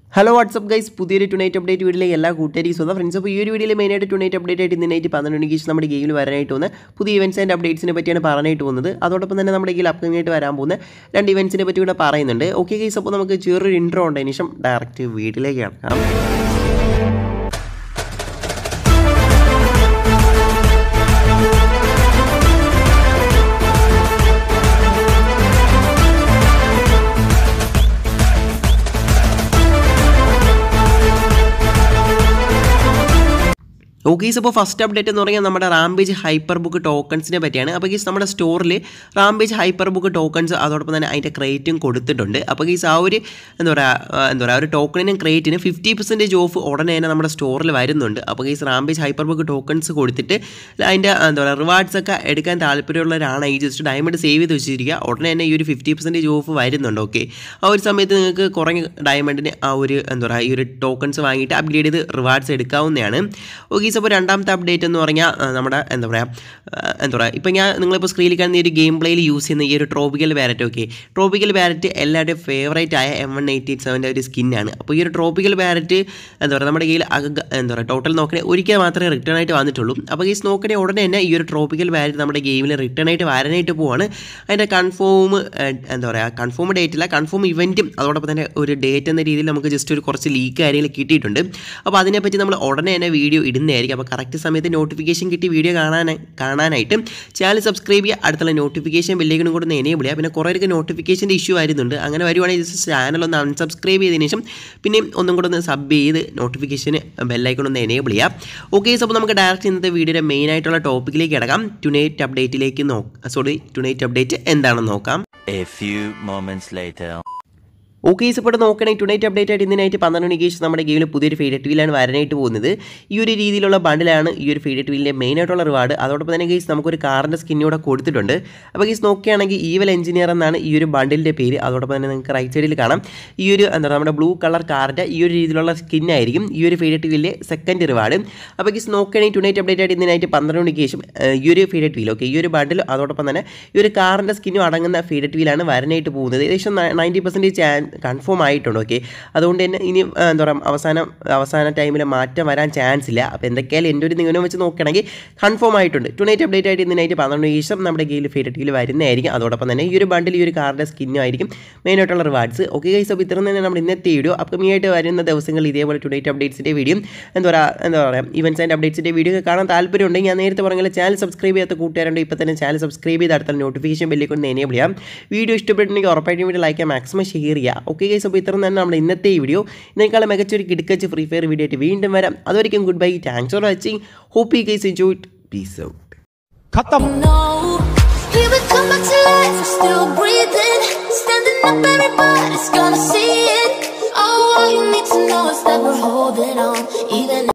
Hello WhatsApp guys പുതിയൊരു tonight update വീഡിയോയിലേക്ക് എല്ലാ കൂട്ടുകാരും സ്വന്തം ഫ്രണ്ട്സ് അപ്പോൾ ഈ ഒരു വീഡിയോയിൽ മെയിനായിട്ട് ടുനൈറ്റ് അപ്ഡേറ്റ് ആയിട്ട് ഇന്ന് നൈറ്റ് പന്ത്രണ്ട് മണിക്ക് ശേഷം നമ്മുടെ ഗെയിമിൽ വരാനായിട്ട് വന്ന് പുതിയ ഇവൻറ്റ്സ് ആൻഡ് അപ്ഡേറ്റ്സിനെ പറ്റിയാണ് പറയാനായിട്ട് പോകുന്നത് അതോടൊപ്പം തന്നെ നമ്മുടെ ഗെയിൽ അപ്കമിംഗ് ആയിട്ട് വരാൻ പോകുന്ന രണ്ട് ഇവൻറ്റ്സിനെ പറ്റി കൂടെ പറയുന്നുണ്ട് ഓക്കെ ഗൈസ് അപ്പോൾ നമുക്ക് ചെറിയൊരു ഇൻട്രോ ഉണ്ടതിന് ശേഷം ഡയറക്റ്റ് വീട്ടിലേക്ക് കിടക്കാം ഓക്കെ ഗീസ് അപ്പോൾ ഫസ്റ്റ് അപ്ഡേറ്റ് എന്ന് പറഞ്ഞാൽ നമ്മുടെ റാംബേജ് ഹൈപ്പർ ബുക്ക് ടോക്കൺസിനെ പറ്റിയാണ് അപ്പോൾ ഗീസ് നമ്മുടെ സ്റ്റോറിൽ റാംബേജ് ഹൈപ്പർ ബുക്ക് ടോക്കൺസ് അതോടൊപ്പം തന്നെ അതിൻ്റെ ക്രേറ്റും കൊടുത്തിട്ടുണ്ട് അപ്പോൾ ഗീസ് ആ ഒരു എന്താ പറയുക എന്താ പറയുക ഒരു ടോക്കണിനും ക്രേറ്റിനും ഫിഫ്റ്റി പെർസെൻറ്റേജ് ഓഫ് ഉടനെ തന്നെ നമ്മുടെ സ്റ്റോറിൽ വരുന്നുണ്ട് അപ്പോൾ guys rampage hyper book tokens കൊടുത്തിട്ട് അതിൻ്റെ എന്താ പറയുക റിവാർഡ്സ് ഒക്കെ എടുക്കാൻ താല്പര്യമുള്ളവരാണ് ഈ ജസ്റ്റ് ഡയമണ്ട് സേവ് ചെയ്ത് വെച്ചിരിക്കുക ഉടനെ തന്നെ ഈ ഒരു ഫിഫ്റ്റി പെർസെൻറ്റേജ് ഓഫ് വരുന്നുണ്ട് ഓക്കെ ആ ഒരു സമയത്ത് നിങ്ങൾക്ക് കുറഞ്ഞ ഡയമണ്ടിന് ആ ഒരു എന്താ പറയുക ഈ ഒരു ടോക്കൺസ് വാങ്ങിയിട്ട് അപ്ഗ്രേഡ് ചെയ്ത് റിവാർഡ്സ് എടുക്കാവുന്നതാണ് ഓക്കെ അപ്പോൾ രണ്ടാമത്തെ അപ്ഡേറ്റ് എന്ന് പറഞ്ഞാൽ ആ, നമ്മുടെ എന്താ പറയുക എന്താ പറയുക ഇപ്പോൾ ഞാൻ നിങ്ങളിപ്പോൾ സ്ക്രീനിൽ കാണുന്ന ഈ ഒരു ഗെയിം പ്ലേയിൽ യൂസ് ചെയ്യുന്ന ഈ ഒരു tropical parrot okay tropical parrot എല്ലാവരുടെയും ഫേവറേറ്റ് ആയ എം വൺ എയ്റ്റി എയ്റ്റ് സെവൻ്റെ ഒരു സ്കിന്നാണ് അപ്പോൾ ഈ ഒരു ട്രോപ്പിക്കൽ വാരറ്റ് എന്താ പറയുക നമ്മുടെ കയ്യിൽ അക- എന്താ പറയുക ടോട്ടൽ നോക്കണേ ഒരിക്കൽ മാത്രമേ റിട്ടേൺ ആയിട്ട് വന്നിട്ടുള്ളൂ അപ്പോൾ ഈ നോക്കണേ ഉടനെ തന്നെ ഈ ഒരു ട്രോപ്പിക്കൽ വാരറ്റ് നമ്മുടെ ഗെയിമിൽ റിട്ടേൺ ആയിട്ട് വരാനായിട്ട് പോവാണ് അതിൻ്റെ കൺഫേം എന്താ പറയുക കൺഫേം ഡേറ്റ് അല്ല കൺഫേം ഇവൻറ്റും അതോടൊപ്പം തന്നെ ഒരു ഡേറ്റ് എന്ന രീതിയിൽ നമുക്ക് ജസ്റ്റ് ഒരു കുറച്ച് ലീക്ക് കാര്യങ്ങൾ കിട്ടിയിട്ടുണ്ട് അപ്പോൾ അതിനെപ്പറ്റി നമ്മൾ ഉടനെ തന്നെ വീഡിയോ ഇടുന്നതായിരിക്കും അപ്പോൾ കറക്റ്റ് സമയത്ത് നോട്ടിഫിക്കേഷൻ കിട്ടി വീഡിയോ കാണാൻ കാണാനായിട്ട് ചാനൽ സബ്സ്ക്രൈബ് ചെയ്യുക അടുത്തുള്ള നോട്ടിഫിക്കേഷൻ ബെല്ലേക്കും കൂടെ ഒന്ന് എനേബിൾ ചെയ്യുക പിന്നെ കുറേ പേർക്ക് നോട്ടിഫിക്കേഷൻ്റെ ഇഷ്യൂ വരുന്നുണ്ട് അങ്ങനെ വരുവാണെങ്കിൽ ജസ്റ്റ് ചാനൽ ഒന്ന് അൺസബ്സ്ക്രൈബ് ചെയ്തതിന് ശേഷം പിന്നെയും ഒന്നും കൂടെ ഒന്ന് സബ് ചെയ്ത് നോട്ടിഫിക്കേഷൻ ബെല്ലൈക്കൺ ഒന്ന് എനേബിൾ ചെയ്യാം ഓക്കെ അപ്പോൾ നമുക്ക് ഡയറക്റ്റ് ഇന്നത്തെ വീഡിയോയുടെ മെയിൻ ആയിട്ടുള്ള ടോപ്പിക്കിലേക്ക് കിടക്കാം ടുനൈറ്റ് അപ്ഡേറ്റിലേക്ക് നോക്കാം സോറി ടുനൈറ്റ് അപ്ഡേറ്റ് എന്താണെന്ന് നോക്കാം A few moments later. Okay ഇപ്പോൾ നോക്കണമെങ്കിൽ ടുനൈറ്റ് അപ്ഡേറ്റ് ആയിട്ട് ഇന്നിനായിട്ട് പന്ത്രണ്ട് മണിക്ക് ശേഷം നമ്മുടെ ഗെയിമിൽ പുതിയൊരു ഫീഡ് ട്വീലാണ് വരാനായിട്ട് പോകുന്നത് ഈ ഒരു രീതിയിലുള്ള ബണ്ടിലാണ് ഈ ഒരു ഫീഡ് ട്വീലിൻ്റെ മെയിൻ ആയിട്ടുള്ള റിവാർഡ് അതോടൊപ്പം തന്നെ ഗെയ്സ് നമുക്കൊരു കാറിൻ്റെ സ്കിന്നൂടെ കൊടുത്തിട്ടുണ്ട് അപ്പോൾ ഗെയ്സ് നോക്കുകയാണെങ്കിൽ ഈവൽ എഞ്ചിനീയർ എന്നാണ് ഈ ഒരു ബണ്ടിലിൻ്റെ പേര് അതോടൊപ്പം തന്നെ നിങ്ങൾക്ക് റൈറ്റ് സൈഡിൽ കാണാം ഈ ഒരു എന്താ നമ്മുടെ ബ്ലൂ കളർ കാറിൻ്റെ ഈ ഒരു രീതിയിലുള്ള സ്കിന്നായിരിക്കും ഈ ഒരു ഫീഡ് ട്വീലിൻ്റെ സെക്കൻഡ് റിവാർഡ് അപ്പോൾ ഗെയ്സ് നോക്കുകയാണെങ്കിൽ ടുനൈറ്റ് അപ്ഡേറ്റ് ആയിട്ട് ഇന്നിനായിട്ട് പന്ത്രണ്ട് മണിക്ക് ശേഷം ഏഹ്, ഈ ഒരു ഫീഡ് ട്വീൽ ഓക്കെ ഈ ഒരു ബണ്ടിൽ അതോടൊപ്പം തന്നെ ഈ ഒരു കാറിൻ്റെ സ്കിന്നും അടങ്ങുന്ന ഫീഡ് ട്വീലാണ് വരാനായിട്ട് പോകുന്നത് ഏകദേശം നയൻറ്റി പെർസെൻറ്റേജ് ചാൻ കൺഫേം ആയിട്ടുണ്ട് ഓക്കെ അതുകൊണ്ട് തന്നെ ഇനി ആ, എന്താ പറയുക അവസാനം അവസാന ടൈമിൽ മാറ്റം വരാൻ ചാൻസ് ഇല്ല അപ്പോൾ എന്തൊക്കെയായാലും എൻ്റെ ഒരു നിഗമനം വെച്ച് നോക്കുകയാണെങ്കിൽ കൺഫേം ആയിട്ടുണ്ട് ടുനൈറ്റ് അപ്ഡേറ്റ് ആയിട്ട് ഇന്നിനായിട്ട് പന്ത്രണ്ട് ശേഷം നമ്മുടെ ഗെയിൽ ഫീഡ് ട്വീൽ വരുന്നതായിരിക്കും അതോടൊപ്പം തന്നെ ഈ ഒരു ബണ്ടിൽ ഈ ഒരു കാറിൻ്റെ സ്കിന്നും ആയിരിക്കും മെയിൻ ആയിട്ടുള്ള റിവാർഡ്സ് ഓക്കെ ഗൈസ് അപ്പോൾ ഇത്രയും തന്നെ നമ്മുടെ ഇന്നത്തെ വീഡിയോ അപ്കമിംഗ് ആയിട്ട് വരുന്ന ദിവസങ്ങളിൽ ഇതേപോലെ ടുനൈറ്റ് അപ്ഡേറ്റ്സിൻ്റെ വീഡിയോ എന്താ പറയുക എന്താ പറയുക ഇവൻറ്റ്സ് ആൻഡ് അപ്ഡേറ്റ്സിൻ്റെ വീഡിയോ ഒക്കെ കാണാൻ താല്പര്യമുണ്ടെങ്കിൽ ഞാൻ നേരത്തെ പറഞ്ഞ ചാനൽ സബ്സ്ക്രൈബ് ചെയ്യാത്ത കൂട്ടുകാരുണ്ട് ഇപ്പോൾ തന്നെ ചാനൽ സബ്സ്ക്രൈബ് ചെയ്ത് അടുത്ത നോട്ടിഫിക്കേഷൻ ബെല്ലിൽ കൊണ്ട് എനേബിൾ ചെയ്യാം വീഡിയോ ഇഷ്ടപ്പെട്ടിട്ടുണ്ടെങ്കിൽ ഉറപ്പായിട്ടും വീഡിയോ ലൈക്ക് ചെയ്യാം മാക്സിമം ഷെയർ ചെയ്യുക ഓക്കെ ഗൈസ് അപ്പോൾ ഇത്രയും തന്നെ നമ്മുടെ ഇന്നത്തെ ഈ വീഡിയോ ഇതിനേക്കാളും മികച്ചൊരു കിടക്കച്ച് ഫ്രീ ഫയർ വീഡിയോ ആയിട്ട് വീണ്ടും വരാം അതുവരെയും good bye thanks for watching hope you guys enjoy peace out खत्म No, here we come back to life. We're still breathing, standing up. Everybody's gonna see it. Oh, all you need to know is that we're holding on, even.